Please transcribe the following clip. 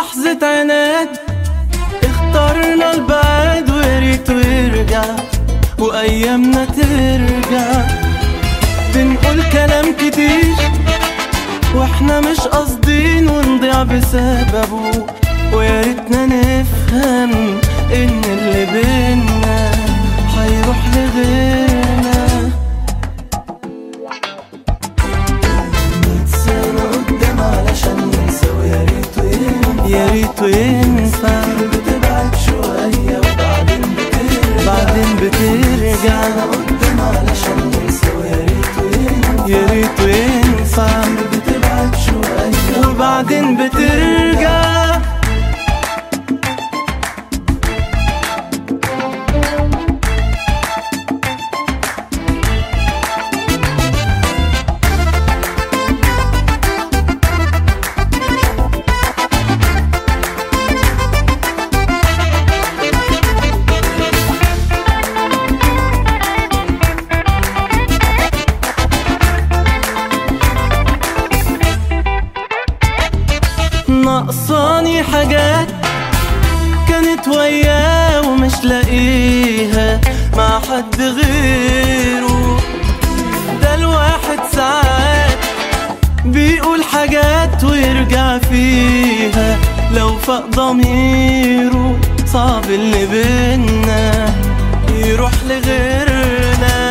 لحظة عناد اخترنا البعد وياريت يرجع وأيامنا ترجع بنقول كلام كتير واحنا مش قاصدين ونضيع بسببه ويا ريتنا نفهم ان اللي بينا هيروح لغيرنا مية سنة قدام علشان ننسى ويا ريته ينفع يا ريته ينفع بتبعد شوية وبعدين بترجع بعدين بترجع قدام علشان ننسى ويا ريته ينفع يا ريته ينفع بتبعد شوية وبعدين بترجع ناقصاني حاجات كانت وياه ومش لاقيها مع حد غيره ده الواحد ساعات بيقول حاجات ويرجع فيها لو فاق ضميره صعب اللي بينا يروح لغيرنا